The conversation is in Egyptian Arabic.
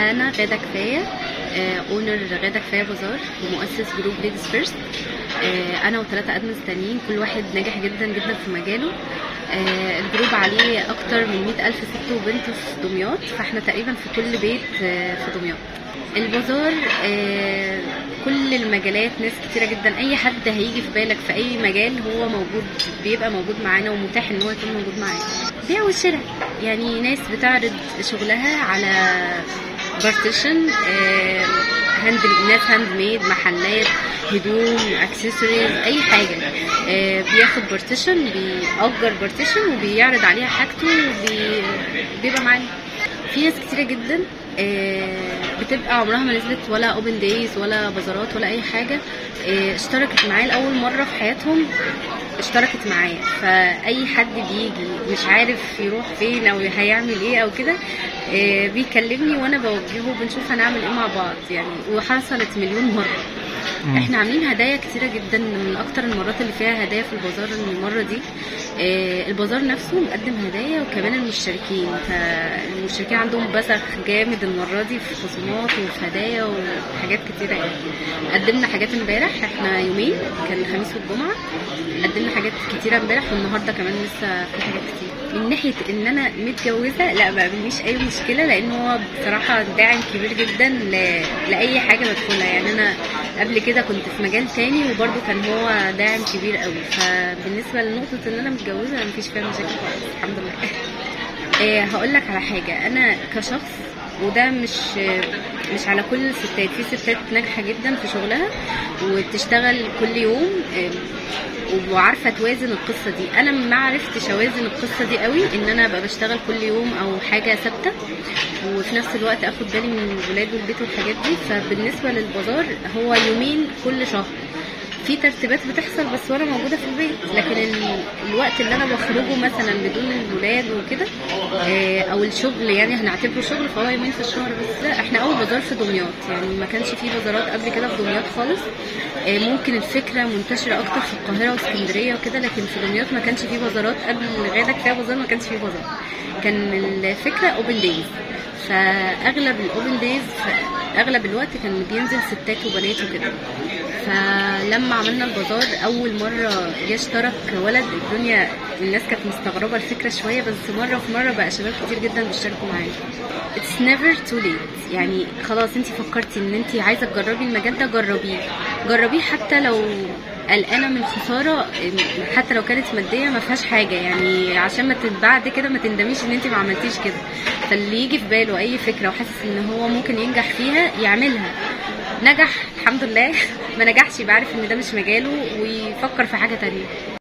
انا غاده كفايه اونر غاده كفايه بازار ومؤسس جروب ليديز فيرست انا وثلاثه ادمنز تانيين كل واحد ناجح جدا جدا في مجاله آه، الجروب عليه اكتر من مئة الف ست وبنت في دمياط فاحنا تقريبا في كل بيت آه، في دمياط البازار آه، كل المجالات ناس كتيرة جدا اي حد هيجي في بالك في اي مجال هو موجود بيبقى موجود معانا ومتاح ان هو يكون موجود معانا بيع والشراء يعني ناس بتعرض شغلها على بارتيشن هاند ناس هاند ميد محلات هدوم اكسسوارز اي حاجه آه، بياخد بارتيشن بيأجر بارتيشن وبيعرض عليها حاجته وبيبقى معانا في ناس كتيره جدا آه، بتبقى عمرها ما نزلت ولا اوبن دايز ولا بازارات ولا اي حاجه آه، اشتركت معايا لاول مره في حياتهم اشتركت معايا فاي حد بيجي مش عارف يروح فين او هيعمل ايه او كده آه، بيكلمني وانا بوجهه بنشوف هنعمل ايه مع بعض يعني وحصلت مليون مره احنا عاملين هدايا كتيرة جدا من اكتر المرات اللي فيها هدايا في البازار المرة دي آه، البازار نفسه مقدم هدايا وكمان المشتركين فالمشتركين عندهم بسخ جامد المرة دي في خصومات وفي هدايا وحاجات كتيرة يعني قدمنا حاجات امبارح احنا يومين كان الخميس والجمعة قدمنا حاجات كتيرة امبارح والنهاردة كمان لسه في حاجات كتير من ناحية ان انا متجوزة لا ما قابلنيش اي مشكلة لان هو بصراحة داعم كبير جدا ل... لأي حاجة بدخلها يعني انا قبل كده كنت في مجال تاني وبرده كان هو داعم كبير قوي فبالنسبة لنقطة ان انا متجوزة مفيش فيها مشاكل خالص الحمد لله إيه هقول لك على حاجة انا كشخص وده مش مش على كل الستات في ستات ناجحة جدا في شغلها وبتشتغل كل يوم إيه، وعارفه توازن القصه دي انا ما عرفتش اوازن القصه دي قوي ان انا ابقى بشتغل كل يوم او حاجه ثابته وفي نفس الوقت اخد بالي من الولاد والبيت والحاجات دي فبالنسبه للبازار هو يومين كل شهر في ترتيبات بتحصل بس وانا موجوده في البيت لكن ال- الوقت اللي انا بخرجه مثلا بدون الولاد وكده آه، او الشغل يعني هنعتبره شغل فهو يومين في الشهر بس لا احنا اول بازار في دمياط يعني ما كانش فيه بازارات قبل كده في دمياط خالص آه، ممكن الفكره منتشره اكتر في القاهره واسكندريه وكده لكن في دمياط ما كانش فيه بازارات قبل غاده كفايه بازار ما كانش فيه بازار كان الفكره اوبن دايز فاغلب الاوبن دايز اغلب الوقت كان بينزل ستات وبنات وكده فلما عملنا البازار اول مره جه اشترك ولد الدنيا الناس كانت مستغربه الفكره شويه بس مره في مره بقى شباب كتير جدا بيشتركوا معانا It's never too late يعني خلاص انت فكرتي ان انت عايزه تجربي المجال ده جربيه جربيه حتى لو قلقانه من خساره حتى لو كانت ماديه ما فيهاش حاجه يعني عشان ما تت- بعد كده ما تندميش ان انت ما عملتيش كده فاللي يجي في باله اي فكره وحاسس ان هو ممكن ينجح فيها يعملها نجح الحمد لله ما نجحش يبقى عارف ان ده مش مجاله ويفكر في حاجه تانية